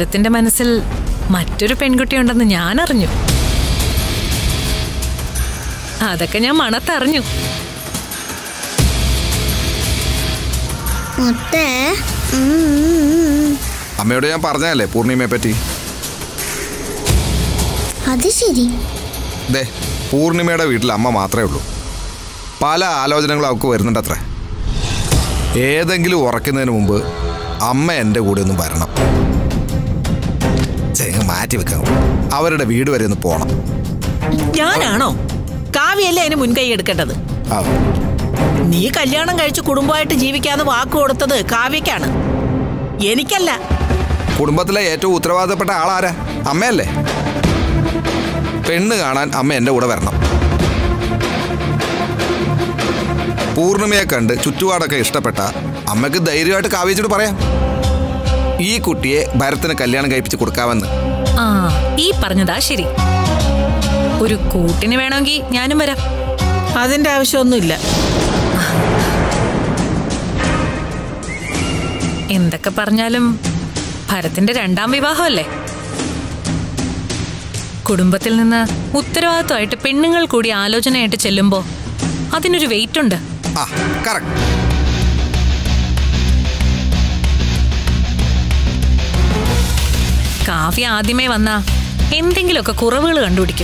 ഭരത്തിന്റെ മനസ്സിൽ മറ്റൊരു പെൺകുട്ടിയുണ്ടെന്ന് ഞാൻ അറിഞ്ഞു അതൊക്കെ ഞാൻ മണത്തറിഞ്ഞു മുത്തേ ഉം, ഉം, ഉം. അമ്മയോട് ഞാൻ പറഞ്ഞതല്ലേ പൂർണിമയെ പറ്റി അത് ശരി ദേ പൂർണിമയുടെ വീട്ടിൽ അമ്മ മാത്രമേ ഉള്ളൂ പല ആലോചനകളും അവൾക്ക് വരുന്നുണ്ടത്രേ ഏതെങ്കിലും ഉറക്കുന്നതിന് മുമ്പ് അമ്മ എൻ്റെ കൂടെ ഒന്ന് വരണം ചെങ്ങ മാറ്റി വെക്കണം അവരുടെ വീട് വരെ ഒന്ന് പോണം ഞാനാണോ കാവ്യല്ലേ അതിന് മുൻകൈ എടുക്കേണ്ടത് ആ, നീ കല്യാണം കഴിച്ച് കുടുംബമായിട്ട് ജീവിക്കാന്ന് വാക്ക് കൊടുത്തത് കാവ്യക്കാണ് എനിക്കല്ല കുടുംബത്തിലെ ഏറ്റവും ഉത്തരവാദിത്തപ്പെട്ട ആളാരാ അമ്മയല്ലേ പെണ്ണ് കാണാൻ അമ്മ എൻ്റെ കൂടെ വരണം പൂർണിമയെ കണ്ട് ചുറ്റുപാടൊക്കെ ഇഷ്ടപ്പെട്ട അമ്മയ്ക്ക് ധൈര്യമായിട്ട് കാവേച്ചിട്ട് പറയാം ഈ കുട്ടിയെ ഭരത്തിന് കല്യാണം കഴിപ്പിച്ച് കൊടുക്കാമെന്ന് ആ ഈ പറഞ്ഞതാ ശരി ഒരു കൂട്ടിന് വേണമെങ്കിൽ ഞാനും വരാം അതിന്റെ ആവശ്യമൊന്നുമില്ല എന്തൊക്കെ പറഞ്ഞാലും ഭരത്തിന്റെ രണ്ടാം വിവാഹമല്ലേ കുടുംബത്തിൽ നിന്ന് ഉത്തരവാദിത്വമായിട്ട് പെണ്ണുങ്ങൾ കൂടി ആലോചനയായിട്ട് ചെല്ലുമ്പോ അതിനൊരു വെയിറ്റ് ഉണ്ട് ആ കറക്റ്റ് കാവ്യ ആദ്യമേ വന്ന എന്തെങ്കിലുമൊക്കെ കുറവുകൾ കണ്ടുപിടിക്കും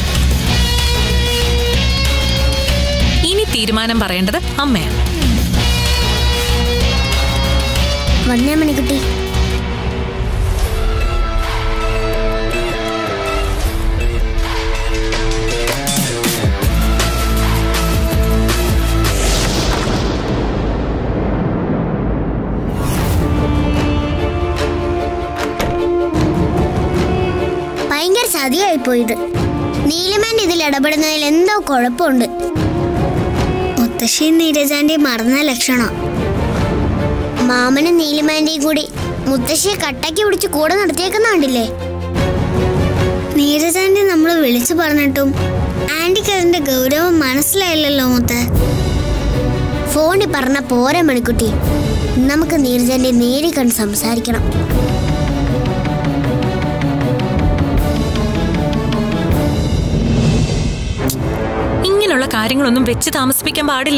ഇനി തീരുമാനം പറയേണ്ടത് അമ്മയാണ് വന്നേ മണിക്കുട്ടി ഭയങ്കര ചതിയായി പോയത് നീലിമാൻ ഇതിൽ ഇടപെടുന്നതിൽ എന്തോ കുഴപ്പമുണ്ട് മുത്തശ്ശിയും നീരജാന്റെയും മറന്ന ലക്ഷണം മാമനും നീലിമാന്റെയും കൂടി മുത്തശ്ശിയെ കട്ടയ്ക്ക് പിടിച്ച് കൂടെ നടത്തിയേക്കുന്ന കണ്ടില്ലേ നീരജാന്റി നമ്മൾ വിളിച്ചു പറഞ്ഞിട്ടും ആന്റിക്ക് അതിന്റെ ഗൗരവം മനസ്സിലായില്ലല്ലോ മുത്ത് ഫോണിൽ പറഞ്ഞ പോരെ മണിക്കുട്ടി നമുക്ക് നീരജാന്റെ നേരി കണ്ട് സംസാരിക്കണം ഇങ്ങനെയുള്ള കാര്യങ്ങളൊന്നും വെച്ച് താമസിപ്പിക്കാൻ പാടില്ല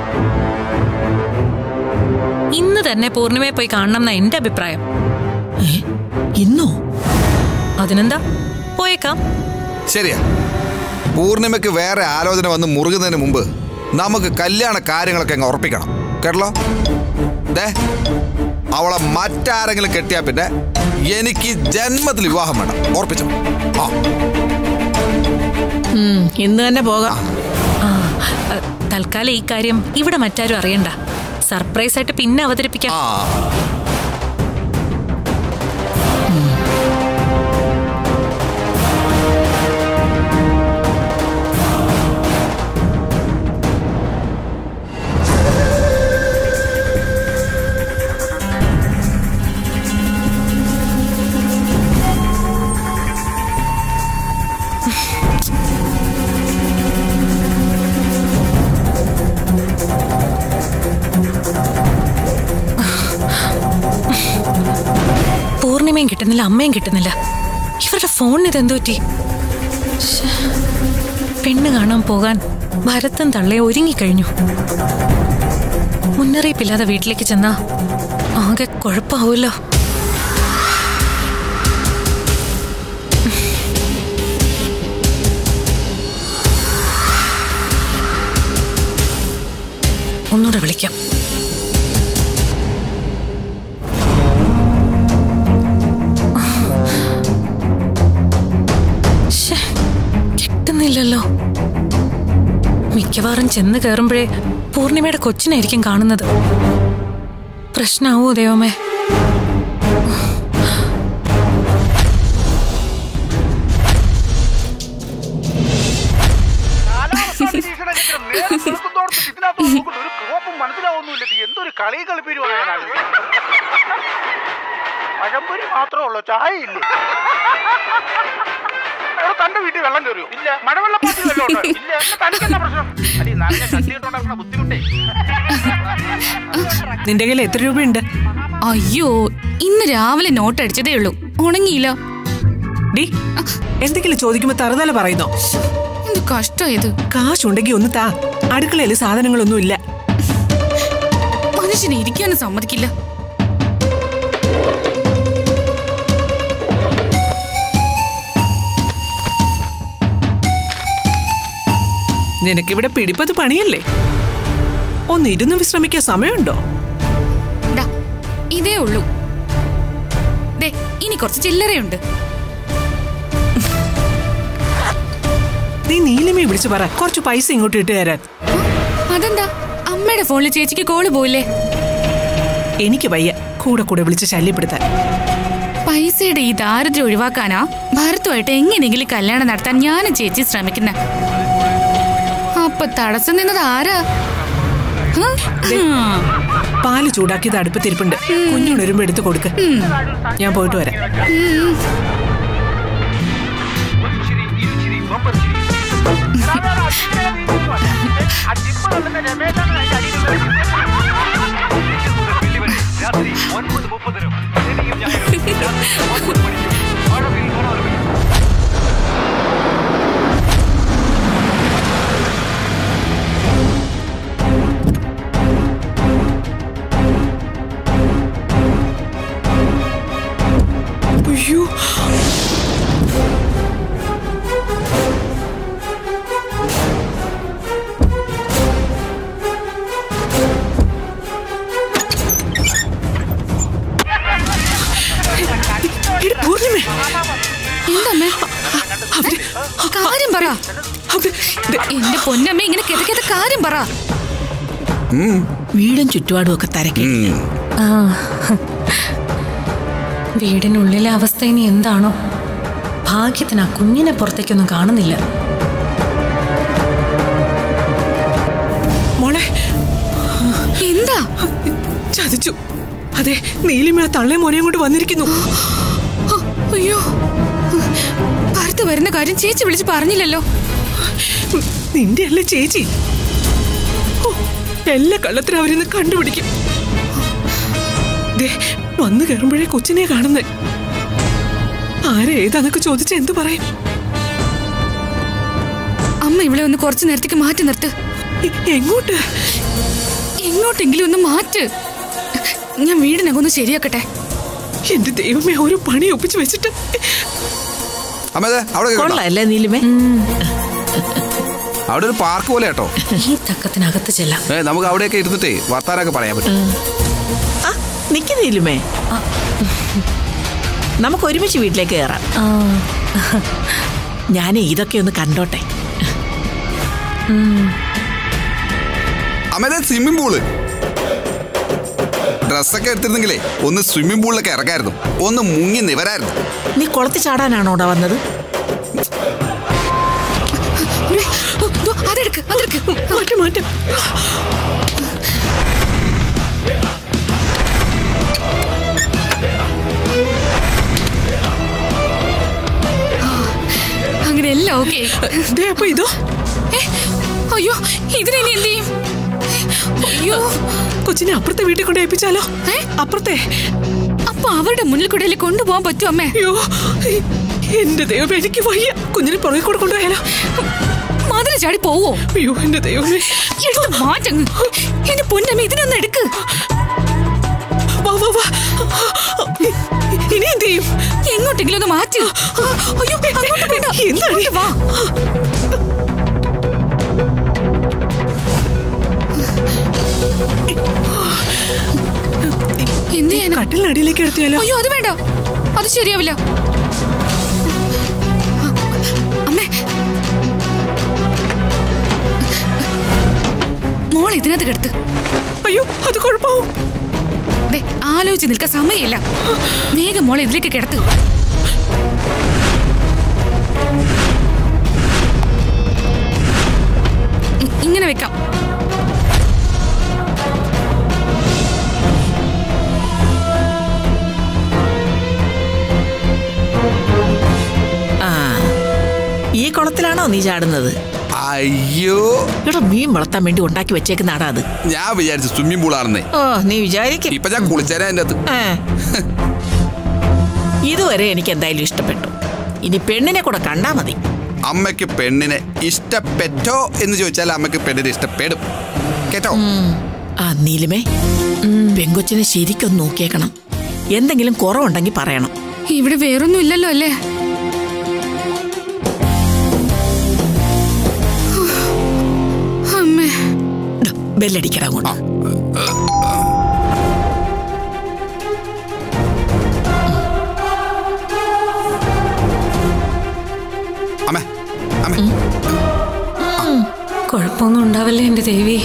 ഇന്ന് തന്നെ പൂർണിമയെ പോയി കാണണം എന്നാ എന്റെ അഭിപ്രായം ഏ? ഇന്നോ അതിനെന്താ പോയേക്കാം ശരിയാ പൂർണിമയ്ക്ക് വേറെ ആലോചന വന്ന് മുറുകുന്നതിന് മുമ്പ് നമുക്ക് കല്യാണ കാര്യങ്ങളൊക്കെ അങ്ങ് ഉറപ്പിക്കണം കേട്ടല്ലോ ദേ അവളെ മറ്റാരെങ്കിലും കെട്ടിയാ പിന്നെ എനിക്ക് ജന്മത്തിൽ വിവാഹം വേണം ഉറപ്പിച്ചോ ആ ഉം, ഇന്ന് തന്നെ പോകാം ആ അ, തൽക്കാലം ഈ കാര്യം ഇവിടെ മറ്റാരും അറിയണ്ട സർപ്രൈസ് ആയിട്ട് പിന്നെ അവതരിപ്പിക്കാം ആ പൂർണിമയും കിട്ടുന്നില്ല അമ്മയും കിട്ടുന്നില്ല ഇവരുടെ ഫോണിന് ഇതെന്തു പറ്റി ശ്ശേ. പെണ്ണ് കാണാൻ പോകാൻ ഭരത്തും തള്ളയെ ഒരുങ്ങിക്കഴിഞ്ഞു മുന്നറിയിപ്പില്ലാതെ വീട്ടിലേക്ക് ചെന്നാ ആകെ കുഴപ്പമാവുമല്ലോ ഒന്നുകൂടെ വിളിക്കാം ശ്ശേ, കിട്ടുന്നില്ലല്ലോ മിക്കവാറും ചെന്ന് കയറുമ്പോഴേ പൂർണിമയുടെ കൊച്ചിനായിരിക്കും കാണുന്നത് പ്രശ്നാവോ ദൈവമേ ഒരു കോപ്പും മനസ്സിലാവുന്നില്ല ഇത് എന്തൊരു കളി കളിപ്പിരുവാണ് പഴംപൊരി മാത്രമേ ഉള്ളൂ ചായ ഇല്ലേ എടോ, തന്റെ വീട്ടിൽ വെള്ളം കയറിയോ ഇല്ല മഴവെള്ളപ്പാത്തിൽ വെള്ളം ഉണ്ടോ ഇല്ല എന്നാ തനിക്കെന്താ പ്രശ്നം അടി നനഞ്ഞ കട്ടിയിട്ടുണ്ടാക്കുന്ന ബുദ്ധിമുട്ടേ നിന്റെ കയ്യിൽ എത്ര രൂപയുണ്ട് അയ്യോ ഇന്ന് രാവിലെ നോട്ട് അടിച്ചതേ ഉള്ളൂ ഉണങ്ങിയില്ല ഡി എന്തെങ്കിലും ചോദിക്കുമ്പോ തറുതല പറയുന്നോ എന്ത് കഷ്ടം ഇത് കാശുണ്ടെങ്കി ഒന്ന് താ അടുക്കളയിൽ സാധനങ്ങളൊന്നും ഇല്ല മനുഷ്യനെ ഇരിക്കാനും സമ്മതിക്കില്ല നിനക്കിവിടെ പിടിപ്പത് പണിയല്ലേ ഒന്ന് ഇരുന്ന് വിശ്രമിക്കാൻ സമയമുണ്ടോ ദാ, ഇതേ ഉള്ളൂ ദേ ഇനി കുറച്ച് ചില്ലറയുണ്ട് നീ നീലിമയെ വിളിച്ചു പറ കുറച്ച് പൈസ ഇങ്ങോട്ട് ഇട്ട് തരാൻ അതെന്താ അമ്മയുടെ ഫോണിൽ ചേച്ചിക്ക് കോള് പോയില്ലേ എനിക്ക് വയ്യ കൂടെ കൂടെ വിളിച്ച് ശല്യപ്പെടുത്താൻ പൈസയുടെ ഈ ദാരിദ്ര്യം ഒഴിവാക്കാനാ ഭരത്തുമായിട്ട് എങ്ങനെയെങ്കിലും കല്യാണം നടത്താൻ ഞാനും ചേച്ചി ശ്രമിക്കുന്ന അപ്പൊ തടസ്സം നിന്നത് ആരാ ഹ? ഹും. പാല് ചൂടാക്കിയത് അടുപ്പത്തിരിപ്പുണ്ട് കുഞ്ഞുണരുമ്പോ എടുത്ത് കൊടുക്ക് ഞാൻ പോയിട്ട് വരാം ചിരി ഇരുചിരി ബമ്പർ ചിരി അതാണ് ആ ചിരിയുടെ നീതി എന്ന് പറഞ്ഞാൽ. ആ ജിപ്പ് തന്നിട്ട് രമേശാണ് അതിന്റെ അടിയിൽ രാത്രി ഒൻപത് മുപ്പതിനും ശനിയും ഞായറും രാത്രി ഒൻപത് മണിക്കും മഴവിൽ മനോരമയിൽ അയ്യോ എടി പൂർണിമേ എന്താമ്മേ കാര്യം പറ അവര് ദേ, എന്റെ പൊന്നമ്മ ഇങ്ങനെ കിതക്കാത്ത കാര്യം പറ വീടും ചുറ്റുപാടും ഒക്കെ തരക്കി ആ വീടിനുള്ളിലെ അവസ്ഥ ഇനി എന്താണോ ഭാഗ്യത്തിന് ആ കുഞ്ഞിനെ പുറത്തേക്കൊന്നും കാണുന്നില്ല മോളെ എന്താ ചതിച്ചു അതെ നീലിമ ആ തള്ളേ മോനെയും കൊണ്ട് വന്നിരിക്കുന്നു ഹ, അയ്യോ ഭരത്ത് വരുന്ന കാര്യം ചേച്ചി വിളിച്ച് പറഞ്ഞില്ലല്ലോ നിന്റെ അല്ലേ ചേച്ചി ഓ, എല്ലാ കള്ളത്തിനും അവരിന്ന് കണ്ടുപിടിക്കും ദേ വന്നു കയറുമ്പോഴേ കൊച്ചിനെ കാണുന്നേ ആരെ ഏതാന്നൊക്കെ ചോദിച്ച എന്തു പറയും അമ്മ ഇവിടെ ഒന്ന് കുറച്ചു നേരത്തേക്ക് മാറ്റി നിർത്ത് എ- എങ്ങോട്ട് എങ്ങോട്ടെങ്കിലും ഒന്ന് മാറ്റ് ഞാൻ വീടിനകം ഒന്ന് ശരിയാക്കട്ടെ എന്റെ ദൈവമേ ഒരു പണി ഒപ്പിച്ച് വെച്ചിട്ട് അമ്മേ അവിടെ കേട്ടോ കൊള്ളാല്ലേ നീലിമേ അവിടെ ഒരു പാർക്ക് പോലെ കേട്ടോ ഈ തക്കത്തിനകത്ത് ചെല്ലാം ഏ നമുക്ക് അവിടെയൊക്കെ ഇരുന്നിട്ടേ വർത്താനൊക്കെ പറയാൻ പറ്റും ആ നിക്ക് നീലിമേ നമുക്ക് ഒരുമിച്ച് വീട്ടിലേക്ക് കയറാം ആ, ഞാൻ ഇതൊക്കെ ഒന്ന് കണ്ടോട്ടെ അമ്മേ സ്വിമ്മിംഗ് പൂള് ഡ്രസ്സൊക്കെ എടുത്തിരുന്നെങ്കിലേ ഒന്ന് സ്വിമ്മിംഗ് പൂളിലൊക്കെ ഇറക്കായിരുന്നു ഒന്ന് മുങ്ങി നിവരായിരുന്നു നീ കുളത്തിൽ ചാടാനാണോ ഇവിടെ വന്നത് ദോ, അതെടുക്ക് അതെടുക്ക് മാറ്റം മാറ്റം അങ്ങനെ എല്ലാം ഓക്കെ ദേ അപ്പൊ ഇതോ അയ്യോ ഇതിനെ ഇനി എന്ത് ചെയ്യും അയ്യോ കൊച്ചിനെ അപ്പുറത്തെ വീട്ടിൽ കൊണ്ട് ഏൽപ്പിച്ചാലോ ഏ? അപ്പുറത്തെ അപ്പൊ അവരുടെ മുന്നിൽ കൂടെ അല്ലേ കൊണ്ടുപോകാൻ പറ്റും അമ്മേ അയ്യോ എന്റെ ദൈവം എനിക്ക് വയ്യ കുഞ്ഞിനെ പുറകെ കൂടെ കൊണ്ടുപോയാലോ മതിൽ ചാടി പോവോ അയ്യോ എന്റെ ദൈവമേ എടുത്ത് മാറ്റങ്ങ് എന്റെ പൊന്നമ്മ ഇതിനൊന്ന് എടുക്ക് വാ വാ വാ ഇനി എന്ത് ചെയ്യും എങ്ങോട്ടെങ്കിലും ഒന്ന് മാറ്റ് അയ്യോ അങ്ങോട്ട് വേണ്ട എന്താണ് ഈ- വാ എന്ത് ചെയ്യാനാ കട്ടിലിനടിയിലേക്ക് എടുത്തിയാലോ അയ്യോ അത് വേണ്ട അത് ശരിയാവില്ല അമ്മേ മോൾ ഇതിനകത്ത് കിടത്ത് അയ്യോ അത് കുഴപ്പമാവും ദേ, ആലോചിച്ച് നിൽക്കാൻ സമയമില്ല വേഗം മോളെ ഇതിലേക്ക് കിടത്ത് ഇ- ഇങ്ങനെ വെക്കാം ആ ഈ കുളത്തിലാണോ നീ ചാടുന്നത് ആ അയ്യോ ഇവിടെ മീൻ വളർത്താൻ വേണ്ടി ഉണ്ടാക്കി വെച്ചേക്കുന്ന ആടാ അത് ഞാൻ വിചാരിച്ചു സ്വിമ്മിംഗ് പൂളാണെന്നേ ഓ നീ വിചാരിക്കും ഇപ്പൊ ഞാൻ കുളിച്ചേരാ അതിന്റെ അകത്ത് ആ. ഇതുവരെ എനിക്ക് എന്തായാലും ഇഷ്ടപ്പെട്ടു ഇനി പെണ്ണിനെ കൂടെ കണ്ടാ മതി അമ്മയ്ക്ക് പെണ്ണിനെ ഇഷ്ടപ്പെട്ടോ എന്ന് ചോദിച്ചാൽ അമ്മയ്ക്ക് പെണ്ണിനെ ഇഷ്ടപ്പെടും കേട്ടോ ആ നീലിമേ പെങ്കൊച്ചിനെ ശരിക്കൊന്ന് നോക്കിയേക്കണം എന്തെങ്കിലും കുറവുണ്ടെങ്കിൽ പറയണം ഇവിടെ വേറൊന്നും ഇല്ലല്ലോ അല്ലേ അമ്മേ ഡോ, ബെല്ലടിക്കടാ അങ്ങോട്ട് അമ്മ അമ്മ കുഴപ്പമൊന്നും ഉണ്ടാവല്ലേ എന്റെ ദേവി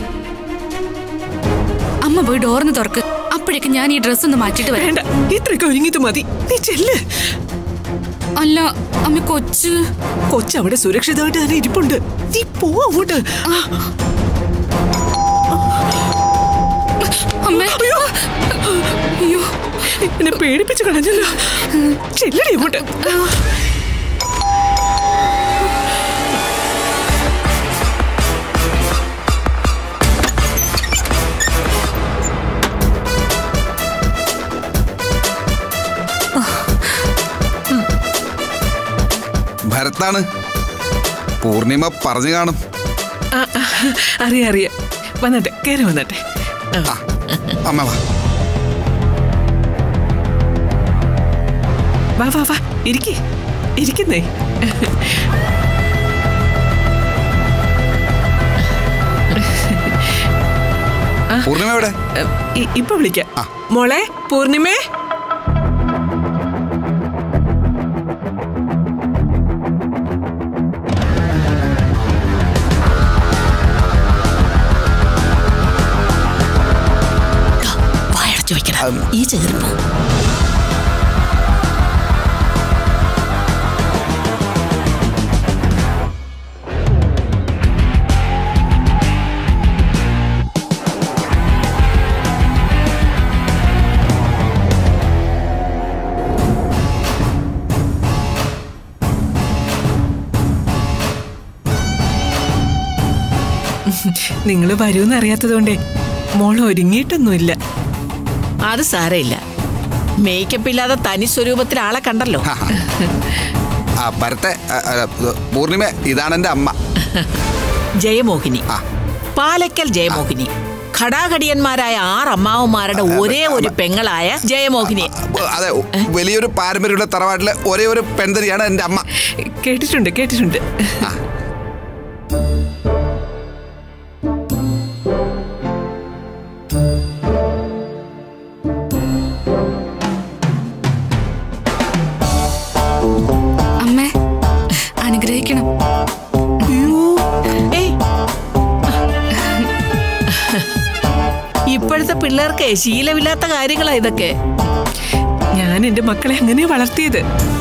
അമ്മ പോയി ഡോറിന് തുറക്ക് അപ്പോഴേക്ക് ഞാൻ ഈ ഡ്രസ് ഒന്ന് മാറ്റിട്ട് വരാം വേണ്ട ഇത്രയൊക്കെ ഒരുങ്ങിയത് മതി നീ ചെല്ല് അല്ല അമ്മ കൊച്ച് കൊച്ചവിടെ സുരക്ഷിതമായിട്ട് തന്നെ ഇരിപ്പുണ്ട് നീ പോ അങ്ങോട്ട് അമ്മേ അയ്യോ അയ്യോ എന്നെ പേടിപ്പിച്ച് കളഞ്ഞല്ലോ ചെല്ലടി അങ്ങോട്ട് ഭരത്താണ് പൂർണിമ പറഞ്ഞു കാണും ആ, ആ, അറിയാം അറിയാം വന്നട്ടെ കയറി വന്നട്ടെ ആ അമ്മ വാ വാ വാ വാ ഇരിക്കേ ഇരിക്കുന്നേ പൂർണിമ എവിടെ ഇ- ഇപ്പൊ വിളിക്കാം ആ. മോളെ പൂർണിമേ വായടച്ചു വെക്കണം ഈ ചെറുപ്പം നിങ്ങൾ വരുമെന്ന് അറിയാത്തതുകൊണ്ടേ മോൾ ഒരുങ്ങിയിട്ടൊന്നുമില്ല അത് സാരമില്ല മേക്കപ്പ് ഇല്ലാതെ തനി സ്വരൂപത്തിൽ ആളെ കണ്ടല്ലോ ആ, ആ ഭരത്തെ ആ, ആ, ഇത് പൂർണിമ ഇതാണ് എൻ്റെ അമ്മ ജയമോഹിനി ആ. പാലക്കൽ ജയമോഹിനി ഘടാഘടിയന്മാരായ ആറ് അമ്മാവന്മാരുടെ ഒരേ ഒരു പെങ്ങളായ ജയമോഹിനി അതെ വലിയൊരു പാരമ്പര്യമുള്ള തറവാട്ടിലെ ഒരേ ഒരു പെൺതരിയാണ് എൻ്റെ അമ്മ കേട്ടിട്ടുണ്ട് കേട്ടിട്ടുണ്ട് അമ്മേ അനുഗ്രഹിക്കണം ഏയ്. ഇപ്പോഴത്തെ പിള്ളേർക്ക് ശീലമില്ലാത്ത കാര്യങ്ങളാ ഇതൊക്കെ ഞാൻ എന്റെ മക്കളെ അങ്ങനെ വളർത്തിയത്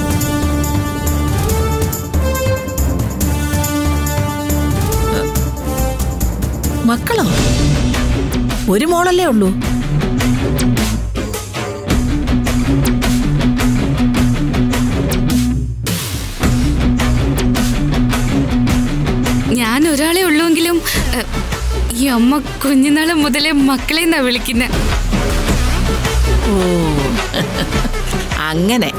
മക്കളോ ഒരു മോളല്ലേ ഉള്ളൂ ഞാൻ ഒരാളെ ഉള്ളുവെങ്കിലും ഏ, ഈ അമ്മ കുഞ്ഞുനാള് മുതലേ മക്കളെ എന്നാ വിളിക്കുന്നത് ഓ അങ്ങനെ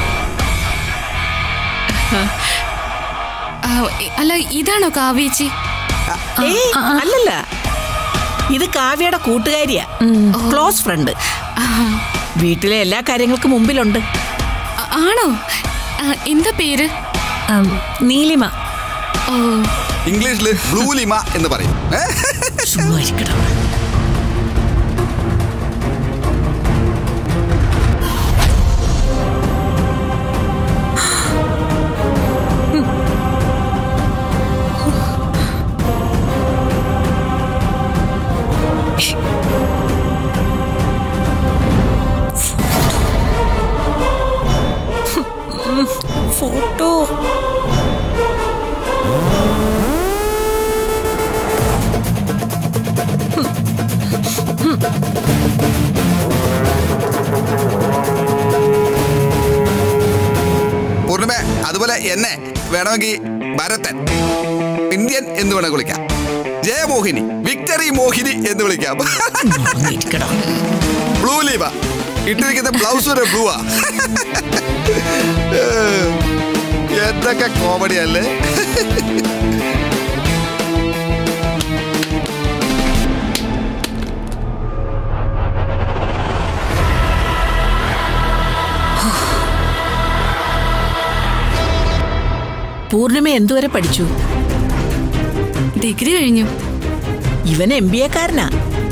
അല്ല ഇതാണോ കാവേച്ചി ഏയ് അല്ലല്ല ഇത് കാവ്യയുടെ കൂട്ടുകാരിയാ ക്ലോസ് ഫ്രണ്ട് വീട്ടിലെ എല്ലാ കാര്യങ്ങൾക്കും മുമ്പിലുണ്ട് ആ- ആണോ ആ, എന്താ പേര് ആം, നീലിമ ഓ ഇംഗ്ലീഷിൽ ബ്ലൂ ലിമ എന്ന് പറയും ഏ? ചുമ്മാ ഇരിക്കടാ. ഫോട്ടോ പൂർണിമ അതുപോലെ എന്നെ വേണമെങ്കിൽ ഭരതൻ ഇന്ത്യൻ എന്ന് വേണമെങ്കിൽ വിളിക്കാം ജയമോഹിനി വിക്ടറി മോഹിനി എന്ന് വിളിക്കാം ഇരിക്കടാ. ബ്ലൂ ലീവ ഇട്ടിരിക്കുന്ന ബ്ലൗസ് വരെ ബ്ലൂവാ എന്തൊക്കെ കോമഡി അല്ലേ പൂർണിമ എന്തുവരെ പഠിച്ചു ഡിഗ്രി കഴിഞ്ഞു ഇവൻ എം ബി എക്കാരനാ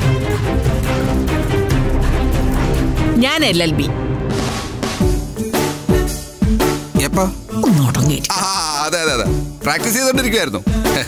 ഞാൻ എൽ എൽ ബി എപ്പോ ഒന്നുടങ്ങി ആ അതെ അതെ അതെ പ്രാക്ടീസ് ചെയ്തോണ്ടിരിക്കുവായിരുന്നു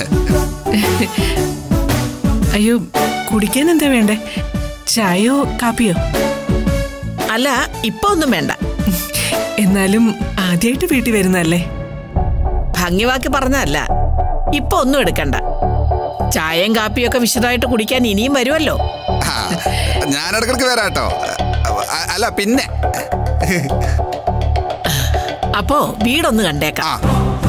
അയ്യോ കുടിക്കാൻ എന്താ വേണ്ടേ ചായയോ കാപ്പിയോ അല്ല ഇപ്പൊ ഒന്നും വേണ്ട എന്നാലും ആദ്യമായിട്ട് വീട്ടിൽ വരുന്നല്ലേ ഭംഗിവാക്കി പറഞ്ഞല്ല ഇപ്പൊ ഒന്നും എടുക്കണ്ട ചായയും കാപ്പിയും ഒക്കെ വിശദമായിട്ട് കുടിക്കാൻ ഇനിയും വരുമല്ലോ ആ, ഞാൻ ഇടക്കിടക്ക് വരാം കേട്ടോ അ- അല്ല പിന്നെ അപ്പോ വീടൊന്ന് കണ്ടേക്കാം ആ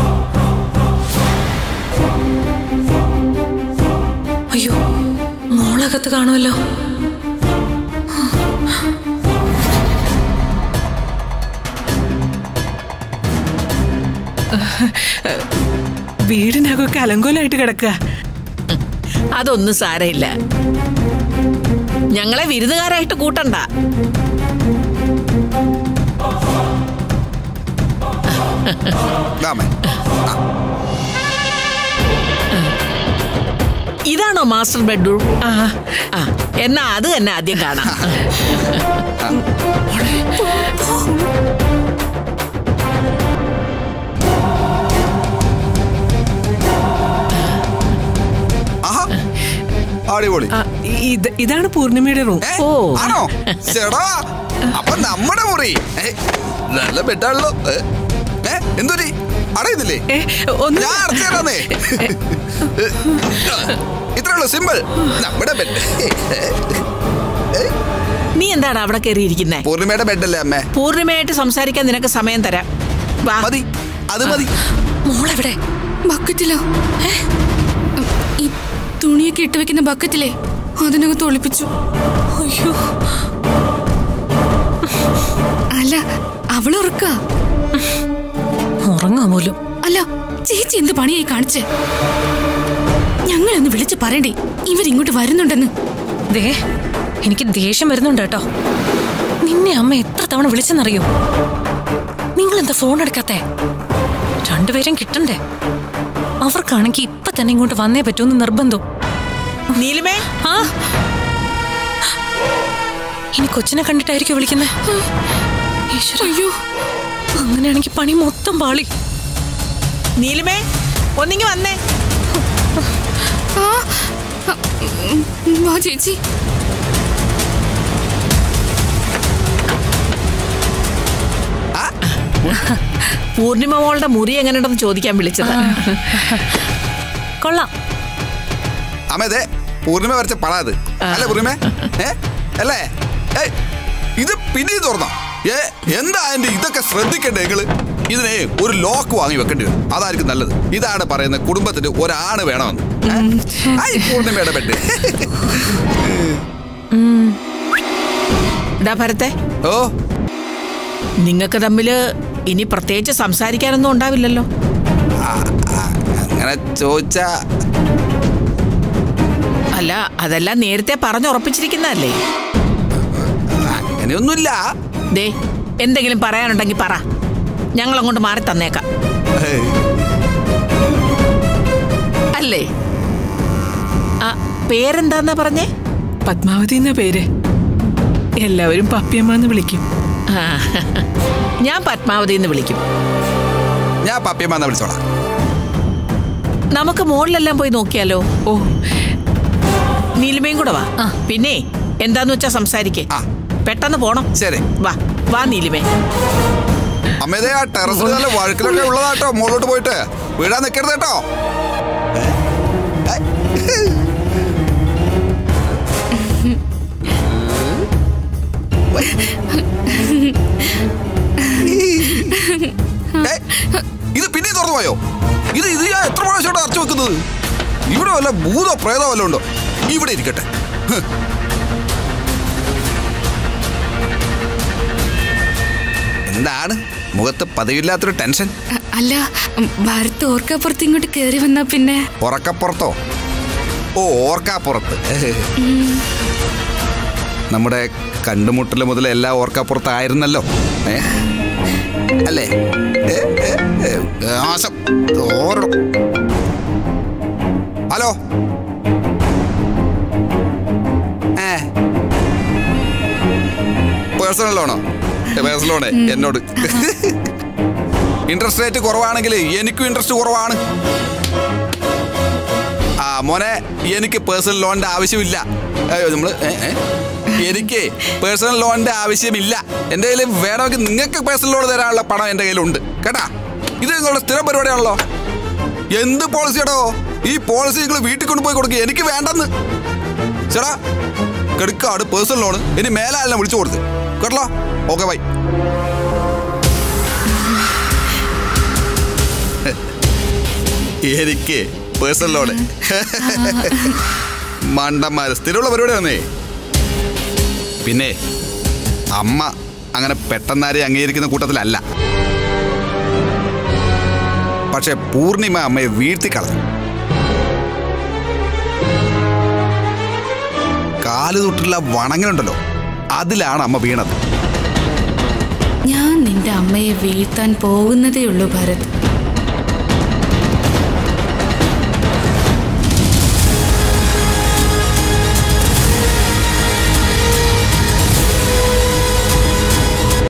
അയ്യോ മോളകത്ത് കാണുമല്ലോ വീടിനകമൊക്കെ അലങ്കോലമായിട്ട് കിടക്കുക അതൊന്നും സാരമില്ല ഞങ്ങളെ വിരുന്നുകാരായിട്ട് കൂട്ടണ്ട ദാമേ ഇതാണോ മാസ്റ്റർ ബെഡ്റൂം ആ ആ എന്നാ അത് തന്നെ ആദ്യം കാണാം ആഹാ അടിപൊളി ആ, ഇത് ഇതാണ് പൂർണിമയുടെ റൂം ഏ? ഓ. ആണോ ചേടാ അപ്പൊ നമ്മുടെ മുറി ഏ, നല്ല ബെഡാണല്ലോ ഏ? ഏ, എന്തൊരു അടയുന്നില്ലേ ഏ ഒന്ന് ഞാൻ അടച്ചു തരാന്നേ ഇത്രയുള്ളൂ സിമ്പിൾ നമ്മുടെ ബെഡ് നീ എന്താണ് അവിടെ കയറിയിരിക്കുന്നേ പൂർണിമയുടെ ബെഡല്ലേ അമ്മേ പൂർണിമയായിട്ട് സംസാരിക്കാൻ നിനക്ക് സമയം തരാം വാ മതി അത് മതി മോളെവിടെ ബക്കറ്റിലോ ഈ തുണിയൊക്കെ ഇട്ട് വെക്കുന്ന ബക്കറ്റിലെ അതിനകത്ത് ഒളിപ്പിച്ചു അയ്യോ അല്ല അവൾ ഉറക്ക ഉറങ്ങാ പോലും അല്ല ചേച്ചി എന്ത് പണിയായി കാണിച്ചേ ഞങ്ങളൊന്ന് വിളിച്ച് പറയണ്ടേ ഇവരിങ്ങോട്ട് വരുന്നുണ്ടെന്ന് ദേ എനിക്ക് ദേഷ്യം വരുന്നുണ്ട് കേട്ടോ നിന്നെ അമ്മ എത്ര തവണ വിളിച്ചെന്നറിയോ നിങ്ങൾ എന്താ ഫോൺ എടുക്കാത്തെ രണ്ടുപേരും കിട്ടണ്ടേ അവർക്കാണെങ്കിൽ ഇപ്പൊ തന്നെ ഇങ്ങോട്ട് വന്നേ പറ്റൂന്ന് നിർബന്ധം നീലിമേ ആ ഇനി കൊച്ചിനെ കണ്ടിട്ടായിരിക്കും വിളിക്കുന്നത് അയ്യോ അങ്ങനെയാണെങ്കിൽ പണി മൊത്തം പാളി നീലിമേ ഒന്നിങ്ങി വന്നേ ആ ആ, ഉം, വാ ചേച്ചി പൂർണിമ മോളുടെ മുറി എങ്ങനെയുണ്ടെന്ന് ചോദിക്കാൻ വിളിച്ചത് കൊള്ളാം അമ്മ ഇതേ പൂർണിമ വരച്ച പടാ അത് അല്ലേ പൂർണിമ ഏ അല്ലേ ഏയ് ഇത് പിന്നെ തുറന്നോ ഏ എന്താ അതിന്റെ ഇതൊക്കെ ശ്രദ്ധിക്കണ്ടേ നിങ്ങള് ഇതിനെ ഒരു ലോക്ക് വാങ്ങി വെക്കേണ്ടി വരും അതായിരിക്കും നല്ലത് ഇതാണ് പറയുന്നത് കുടുംബത്തിന് ഒരാണ് വേണമെന്ന് ഏ? ആ, ഈ പൂർണിമയുടെ ബെഡ് ഇതാ ഭരത്തെ ഓ നിങ്ങൾക്ക് തമ്മില് ഇനി പ്രത്യേകിച്ച് സംസാരിക്കാനൊന്നും ഉണ്ടാവില്ലല്ലോ അങ്ങനെ ചോദിച്ചാ അല്ല അതെല്ലാം നേരത്തെ പറഞ്ഞുറപ്പിച്ചിരിക്കുന്നതല്ലേ അങ്ങനെയൊന്നുമില്ല ദേ എന്തെങ്കിലും പറയാനുണ്ടെങ്കിൽ പറ ഞങ്ങൾ അങ്ങോട്ട് മാറി തന്നേക്കാം ഏയ്, അല്ലേ ആ പേരെന്താന്നാ പറഞ്ഞേ പത്മാവതി എന്ന പേര് എല്ലാവരും പപ്പിയമ്മ എന്ന് വിളിക്കും ആ, ഞാൻ പത്മാവതി എന്ന് വിളിക്കും ഞാൻ പപ്പിയമ്മ വിളിച്ചോളാം നമുക്ക് മുകളിലെല്ലാം പോയി നോക്കിയാലോ ഓ നീലിമയും കൂടെ വാ പിന്നെ എന്താന്ന് വെച്ചാ സംസാരിക്കേ ആ. പെട്ടെന്ന് പോണം ശരി വാ വാ നീലിമേ അമ്മേതേ ആ ടെറസിൽ നല്ല വഴുക്കിലൊക്കെ ഉള്ളതാട്ടോ മുകളിലോട്ട് പോയിട്ട് വീടാൻ നിൽക്കരുത് കേട്ടോ ഏയ്, ഇത് പിന്നെ തുറന്നു പോയോ ഇത് ഇത് ഞാൻ എത്ര പ്രാവശ്യമായിട്ട് അടച്ചു വെക്കുന്നത് ഇവിടെ വല്ല ഭൂതോ പ്രേതോ വല്ലതും ഉണ്ടോ ഇവിടെ ഇരിക്കട്ടെ ഹ്. എന്താണ് മുഖത്ത് പതിവില്ലാത്തൊരു ടെൻഷൻ അ- അല്ല ഉം, ഭരത് ഓർക്കപ്പുറത്ത് ഇങ്ങോട്ട് കേറി വന്നാ പിന്നെ ഉറക്കപ്പുറത്തോ ഓ ഓർക്കാപ്പുറത്ത് നമ്മുടെ കണ്ടുമുട്ടൽ മുതൽ എല്ലാം ഓർക്കാപ്പുറത്തായിരുന്നല്ലോ ഏ അല്ലേ ഏ, ഏ, ഏ, നാശം. തോരണം. ഹലോ ഏ പേഴ്സണൽ ലോണോ പേഴ്സണൽ ലോണേ എന്നോട് ഇൻട്രസ്റ്റ് റേറ്റ് കുറവാണെങ്കിൽ എനിക്കും ഇൻട്രസ്റ്റ് കുറവാണ് ആ മോനെ എനിക്ക് പേഴ്സണൽ ലോണിന്റെ ആവശ്യമില്ല അയ്യോ നമ്മള് ഏ, ഏ? എനിക്ക് പേഴ്സണൽ ലോണിന്റെ ആവശ്യമില്ല എന്റെ കയ്യിൽ വേണമെങ്കിൽ നിങ്ങൾക്ക് പേഴ്സണൽ ലോൺ തരാനുള്ള പണം എന്റെ കയ്യിലുണ്ട് കേട്ടാ ഇത് നിങ്ങളുടെ സ്ഥിരം പരിപാടിയാണല്ലോ എന്ത് പോളിസിയാടോ ഈ പോളിസി നിങ്ങൾ വീട്ടിൽ കൊണ്ടുപോയി കൊടുക്കുക എനിക്ക് വേണ്ടെന്ന് ചേടാ കെടുക്കാട് പേഴ്സണൽ ലോൺ ഇനി മേലാലിനെ വിളിച്ചു കൊടുത്ത് കേട്ടല്ലോ ഓക്കെ ബൈ എനിക്ക് പേഴ്സണൽ ലോണ് മണ്ടന്മാര് സ്ഥിരമുള്ള പരിപാടിയാണേ പിന്നെ അമ്മ അങ്ങനെ പെട്ടെന്നാരെ അംഗീകരിക്കുന്ന കൂട്ടത്തിലല്ല പക്ഷെ പൂർണിമ അമ്മയെ വീഴ്ത്തിക്കളഞ്ഞു കാല് തൊട്ടുള്ള വണങ്ങലുണ്ടല്ലോ അതിലാണ് അമ്മ വീണത് ഞാൻ നിന്റെ അമ്മയെ വീഴ്ത്താൻ പോകുന്നതേ ഉള്ളൂ ഭരത്